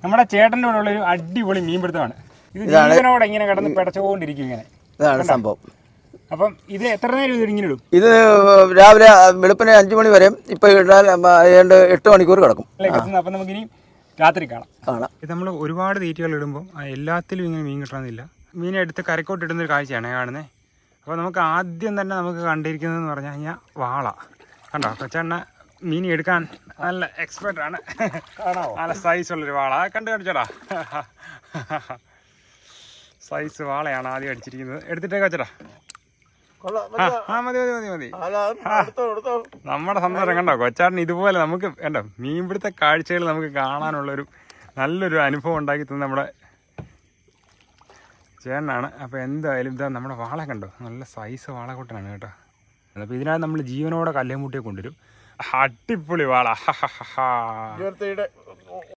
നമ്മുടെ ചേട്ടൻ്റെ കൂടെ ഉള്ള ഒരു അടിപൊളി മീൻപിടുത്തമാണ് ഇത് ജീവനോടെ ഇങ്ങനെ കിടന്ന് പിടച്ചുകൊണ്ടിരിക്കും ഇങ്ങനെ ഇതാണ് സംഭവം അപ്പം ഇത് എത്ര നേരം ഇത് ഇങ്ങനെ ഇടും ഇത് രാവിലെ വെളുപ്പിനെ അഞ്ചു മണി വരെ ഇപ്പൊ ഇട്ടാൽ ഏതാണ്ട് എട്ട് മണിക്കൂർ കിടക്കും അല്ലേ കിട്ടുന്നത് അപ്പം നമുക്കിനി രാത്രി കാണാം കാണാം ഇത് നമ്മൾ ഒരുപാട് തീറ്റകൾ ഇടുമ്പോൾ എല്ലാത്തിലും ഇങ്ങനെ മീൻ കിട്ടണമെന്നില്ല മീനെ എടുത്ത് കരക്കോട്ട് ഇടുന്ന ഒരു കാഴ്ചയാണ് കാണുന്നത് അപ്പോൾ നമുക്ക് ആദ്യം തന്നെ നമുക്ക് കണ്ടിരിക്കുന്നതെന്ന് പറഞ്ഞു കഴിഞ്ഞാൽ വാള കണ്ടോ കൊച്ചെണ്ണ മീൻ എടുക്കാൻ നല്ല എക്സ്പെർട്ട് ആണ് നല്ല സൈസ് ഉള്ളൊരു വാള ആ, കണ്ടു കാണിച്ചോടാ സൈസ് വാളയാണ് ആദ്യം അടിച്ചിരിക്കുന്നത് എടുത്തിട്ടേ വെച്ചടാ ആ ആ, മതി മതി മതി മതി നമ്മുടെ സന്തോഷം കണ്ടോ കൊച്ചാടിന് ഇതുപോലെ നമുക്ക് കണ്ടോ മീൻപിടുത്ത കാഴ്ചകൾ നമുക്ക് കാണാനുള്ളൊരു നല്ലൊരു അനുഭവം ഉണ്ടാക്കി തന്നെ നമ്മുടെ ചേട്ടനാണ് അപ്പോൾ എന്തായാലും ഇതാ നമ്മുടെ വാള കണ്ടോ നല്ല സൈസ് വാളക്കൂട്ടനാണ് കേട്ടോ അപ്പോൾ ഇതിനകത്ത് നമ്മൾ ജീവനോടെ കല്ലേമുട്ടിയെ കൊണ്ടുവരും അടിപൊളി വാള ഹ ഹ ഹ ഹ.